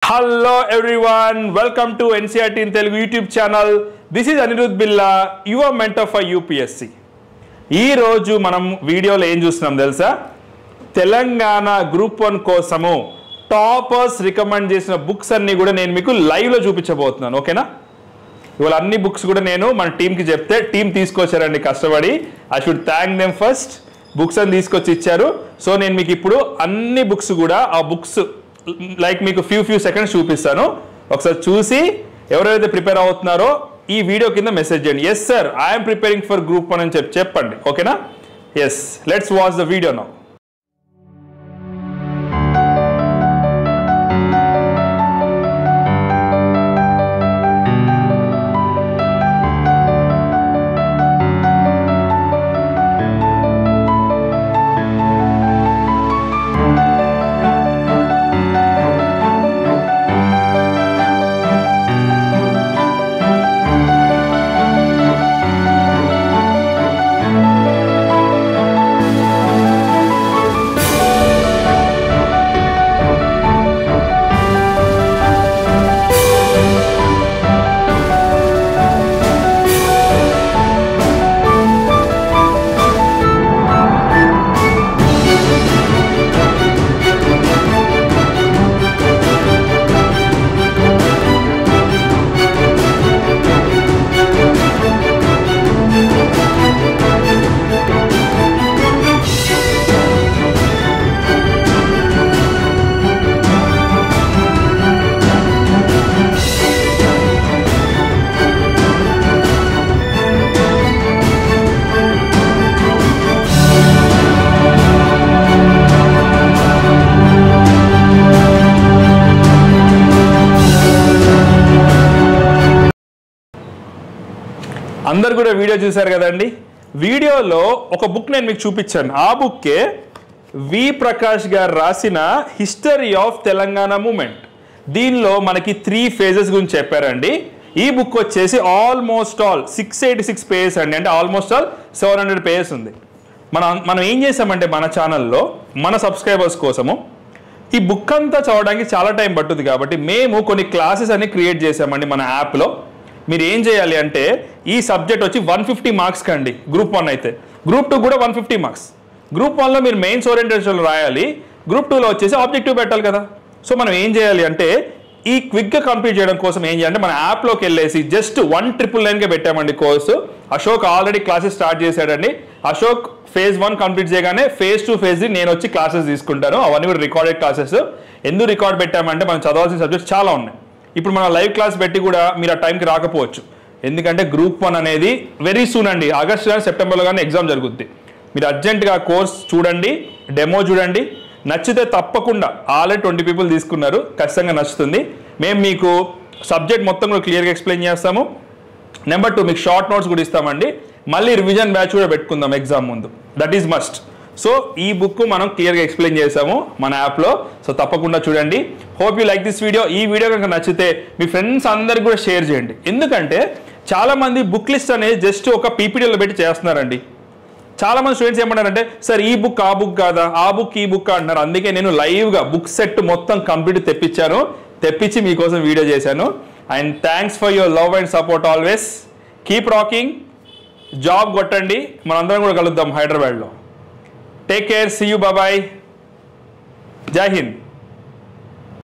hello everyone welcome to NCERT in Telugu YouTube channel this is Anirudh Billa your mentor for UPSC ఈ రోజు మనం వీడియోలో ఏం చూస్తున్నాం తెలుసా తెలంగాణ గ్రూప్ వన్ కోసము టాపర్స్ రికమెండ్ చేసిన బుక్స్ అన్ని కూడా నేను మీకు లైవ్లో చూపించబోతున్నాను ఓకేనా ఇవాళ అన్ని బుక్స్ కూడా నేను మన టీంకి చెప్తే టీం తీసుకొచ్చారండి కష్టపడి I should thank them first books అని తీసుకొచ్చి ఇచ్చారు సో నేను మీకు ఇప్పుడు అన్ని బుక్స్ కూడా ఆ బుక్స్ లైక్ మీకు ఫ్యూ ఫ్యూ సెకండ్స్ చూపిస్తాను ఒకసారి చూసి ఎవరైతే ప్రిపేర్ అవుతున్నారో ఈ వీడియో కింద మెసేజ్ చేయండి yes sir I'm preparing for group one అని చెప్పి చెప్పండి ఓకేనా yes let's watch the video now అందరు కూడా వీడియో చూశారు కదండి వీడియోలో ఒక బుక్ నేను మీకు చూపించాను ఆ బుక్కే వి ప్రకాష్ గారు రాసిన హిస్టరీ ఆఫ్ తెలంగాణ మూమెంట్ దీనిలో మనకి త్రీ ఫేజెస్ గురించి చెప్పారండి ఈ బుక్ వచ్చేసి almost all six eighty six pages అండి అంటే almost all seven hundred pages ఉంది మనం మనం ఏం చేసామంటే మన ఛానల్లో మన సబ్స్క్రైబర్స్ కోసము ఈ బుక్ అంతా చదవడానికి చాలా టైం పట్టుద్ది కాబట్టి మేము కొన్ని క్లాసెస్ అన్ని క్రియేట్ చేసామండి మన యాప్లో మీరు ఏం చేయాలి అంటే ఈ సబ్జెక్ట్ వచ్చి వన్ ఫిఫ్టీ మార్క్స్ కండి గ్రూప్ వన్ అయితే గ్రూప్ టూ కూడా వన్ ఫిఫ్టీ మార్క్స్ గ్రూప్ వన్లో మీరు మెయిన్స్ ఓరియంటేషన్ రాయాలి గ్రూప్ టూలో వచ్చేసి ఆబ్జెక్టివ్ పెట్టాలి కదా సో మనం ఏం చేయాలి అంటే ఈ క్విక్గా కంప్లీట్ చేయడం కోసం ఏం చేయాలంటే మన యాప్లోకి వెళ్ళేసి జస్ట్ వన్ ట్రిపుల్ నైన్గా పెట్టామండి course Ashok already classes start చేశాడండి అశోక్ ఫేజ్ వన్ కంప్లీట్ చేయగానే ఫేజ్ టూ ఫేజ్ నేను వచ్చి క్లాసెస్ తీసుకుంటాను అవన్నీ కూడా రికార్డెడ్ క్లాసెస్ ఎందుకు రికార్డ్ పెట్టామంటే మనం చదవాల్సిన సబ్జెక్ట్స్ చాలా ఉన్నాయి ఇప్పుడు మనం లైవ్ క్లాస్ పెట్టి కూడా మీరు ఆ టైంకి రాకపోవచ్చు ఎందుకంటే గ్రూప్ వన్ అనేది వెరీ సూన్ అండి ఆగస్ట్ కానీ సెప్టెంబర్లో కానీ ఎగ్జామ్ జరుగుద్ది మీరు అర్జెంటుగా కోర్స్ చూడండి డెమో చూడండి నచ్చితే తప్పకుండా ఆల్రెడీ ట్వంటీ పీపుల్ తీసుకున్నారు ఖచ్చితంగా నచ్చుతుంది మేము మీకు సబ్జెక్ట్ మొత్తం కూడా క్లియర్గా ఎక్స్ప్లెయిన్ చేస్తాము నెంబర్ టూ మీకు షార్ట్ నోట్స్ కూడా ఇస్తామండి మళ్ళీ రివిజన్ బ్యాచ్ కూడా పెట్టుకుందాం ఎగ్జామ్ ముందు దట్ ఈస్ మస్ట్ సో ఈ బుక్ మనం క్లియర్గా ఎక్స్ప్లెయిన్ చేసాము మన యాప్లో సో తప్పకుండా చూడండి hope you like this video ఈ వీడియో కనుక నచ్చితే మీ ఫ్రెండ్స్ అందరికి కూడా షేర్ చేయండి ఎందుకంటే చాలామంది బుక్ లిస్ట్ అనేది జస్ట్ ఒక పీపీడీలో పెట్టి చేస్తున్నారండి చాలా మంది స్టూడెంట్స్ ఏమన్నారంటే సార్ ఈ బుక్ ఆ బుక్ కాదా ఆ బుక్ ఈ బుక్ అంటున్నారు అందుకే నేను లైవ్గా బుక్ సెట్ మొత్తం కంప్లీట్ తెప్పించాను తెప్పించి మీకోసం వీడియో చేశాను and thanks for your love and support always keep rocking job కొట్టండి మనందరం కూడా కలుద్దాం హైదరాబాద్లో టేక్ కేర్ సీ యూ బాబాయ్ జై హింద్